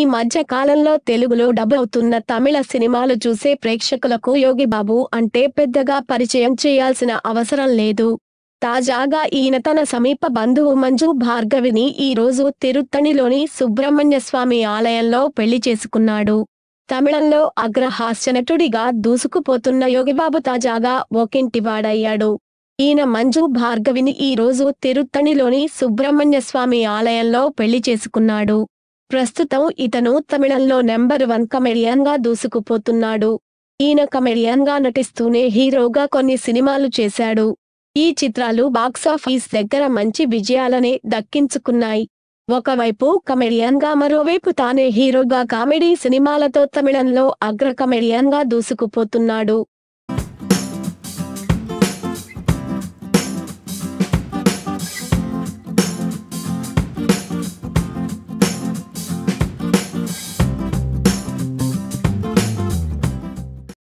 ఈ మధ్య కాలంలో తెలుగులో డబ్ అవుతున్న తమిళ సినిమాలు చూసే ప్రేక్షకులకు యోగిబాబు అంటే పెద్దగా పరిచయం చేయాల్సిన అవసరం లేదు తాజాగా ఈయన తన సమీప బంధువు మంజు భార్గవిని ఈ రోజు తిరుత్తణిలోని సుబ్రహ్మణ్య స్వామి ఆలయంలో పెళ్లి చేసుకున్నాడు తమిళంలో అగ్రహాస్యనటుడిగా దూసుకుపోతున్న యోగిబాబు తాజాగా ఒకింటివాడయ్యాడు ఈయన మంజు భార్గవిని ఈ రోజు తిరుత్తణిలోని సుబ్రహ్మణ్య స్వామి ఆలయంలో పెళ్లి చేసుకున్నాడు ప్రస్తుతం ఇతను తమిళంలో నెంబర్ వన్ కమెడియన్ గా దూసుకుపోతున్నాడు ఈయన కమెడియన్ గా నటిస్తూనే హీరోగా కొన్ని సినిమాలు చేశాడు ఈ చిత్రాలు బాక్సాఫీస్ దగ్గర మంచి విజయాలనే దక్కించుకున్నాయి ఒకవైపు కమెడియన్ గా మరోవైపు తానే హీరోగా కామెడీ సినిమాలతో తమిళంలో అగ్ర కమెడియన్ గా దూసుకుపోతున్నాడు